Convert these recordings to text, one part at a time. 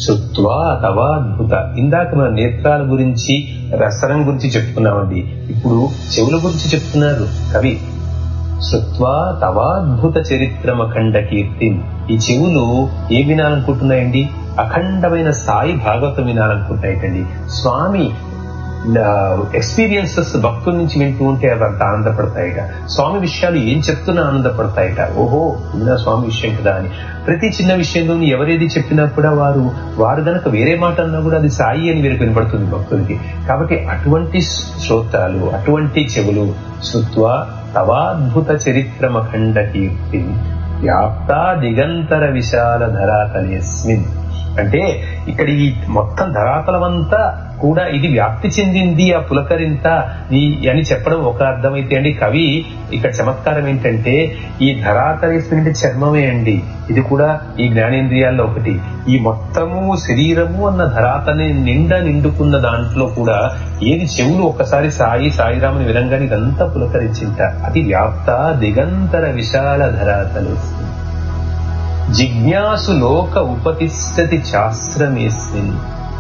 చుత్వా తవాద్భుత ఇందాక మన నేత్రాల గురించి రసనం గురించి చెప్పుకున్నామండి ఇప్పుడు చెవుల గురించి చెప్తున్నారు కవి శృత్వా తవాద్భుత చరిత్రమఖండ కీర్తి ఈ చెవులు ఏ వినాలనుకుంటున్నాయండి అఖండమైన సాయి భాగవతం వినాలనుకుంటున్నాయిటండి స్వామి ఎక్స్పీరియన్సెస్ భక్తుల నుంచి వింటూ ఉంటే అవి అంత ఆనందపడతాయిట స్వామి విషయాలు ఏం చెప్తున్నా ఆనందపడతాయిట ఓహో ఇది స్వామి విషయం కదా అని ప్రతి చిన్న విషయంలోని ఎవరేది చెప్పినా కూడా వారు వారు గనక వేరే మాట అన్నా కూడా అది సాయి అని వీరికి వినపడుతుంది భక్తులకి కాబట్టి అటువంటి శ్రోత్రాలు అటువంటి చెవులు శృత్వ తవాద్భుత చరిత్రమఖండ కీర్తి వ్యాప్త దిగంతర విశాల ధరాతలేస్మిన్ అంటే ఇక్కడ ఈ మొత్తం ధరాతలమంతా కూడా ఇది వ్యాప్తి చెందింది ఆ పులకరింత ఈ అని చెప్పడం ఒక అర్థమైతే అండి కవి ఇక్కడ చమత్కారం ఏంటంటే ఈ ధరాతలేస్మిన్ అంటే చర్మమే అండి ఇది కూడా ఈ జ్ఞానేంద్రియాల్లో ఒకటి ఈ మొత్తము శరీరము అన్న ధరాతని నిండా నిండుకున్న దాంట్లో కూడా ఏది చెవులు ఒక్కసారి సాయి సాయిరాముని వినంగానే ఇదంతా పులకరించింట అది వ్యాప్త దిగంతర విశాల ధరాతలు జిజ్ఞాసు లోక ఉపతిష్టతి శాస్త్రమేస్మిన్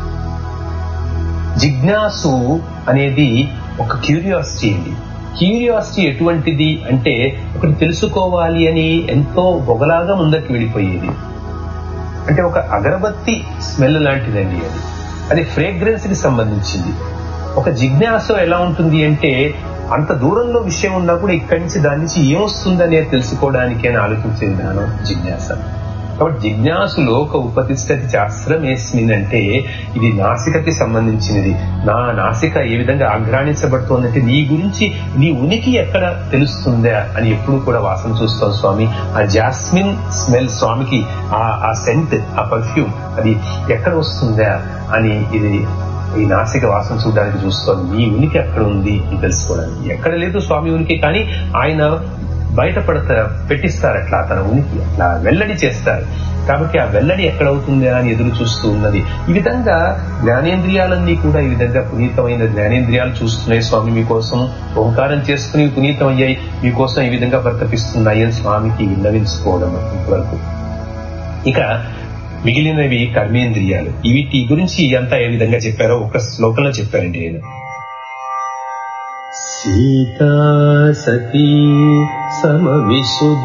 జిజ్ఞాసు అనేది ఒక క్యూరియాసిటీ అండి క్యూరియాసిటీ ఎటువంటిది అంటే ఒకటి తెలుసుకోవాలి అని ఎంతో బొగలాగా ముందరికి వెళ్ళిపోయేది అంటే ఒక అగరబత్తి స్మెల్ లాంటిదండి అది అది ఫ్రేగ్రెన్స్ కి సంబంధించింది ఒక జిజ్ఞాస ఎలా ఉంటుంది అంటే అంత దూరంలో విషయం ఉన్నా కూడా ఇక్కడి నుంచి దాని నుంచి ఏమొస్తుందనే తెలుసుకోవడానికి అని ఆలోచించే విధానం జిజ్ఞాస కాబట్టి జిజ్ఞాసు లోక ఉపతిష్టతి శాస్త్రం ఏస్మిన్ అంటే ఇది నాసికకి సంబంధించినది నా నాసిక ఏ విధంగా ఆఘ్రాణించబడుతోందంటే నీ గురించి నీ ఉనికి ఎక్కడ తెలుస్తుందా అని ఎప్పుడు కూడా వాసన చూస్తాం స్వామి ఆ జాస్మిన్ స్మెల్ స్వామికి ఆ ఆ సెంట్ ఆ పర్ఫ్యూమ్ అది ఎక్కడ వస్తుందా అని ఇది ఈ నాసిక వాసన చూడడానికి చూస్తోంది నీ ఉనికి ఎక్కడ ఉంది అని తెలుసుకోవడానికి ఎక్కడ లేదు స్వామి ఉనికి కానీ ఆయన బయటపడతారు పెట్టిస్తారు అట్లా తన ఉనికి అట్లా వెల్లడి చేస్తారు కాబట్టి ఆ వెల్లడి ఎక్కడవుతుంది అని ఎదురు చూస్తూ ఉన్నది ఈ విధంగా జ్ఞానేంద్రియాలన్నీ కూడా ఈ విధంగా పునీతమైన జ్ఞానేంద్రియాలు చూస్తున్నాయి స్వామి మీకోసం ఓంకారం చేసుకుని పునీతం అయ్యాయి మీకోసం ఈ విధంగా ప్రతపిస్తున్నాయి అని స్వామికి విన్నవించుకోవడం ఇంతవరకు ఇక మిగిలినవి కర్మేంద్రియాలు వీటి గురించి అంతా ఏ విధంగా చెప్పారో ఒక శ్లోకంలో చెప్పారండి ఆయన సీతా సతీ సమవిశుద్ధ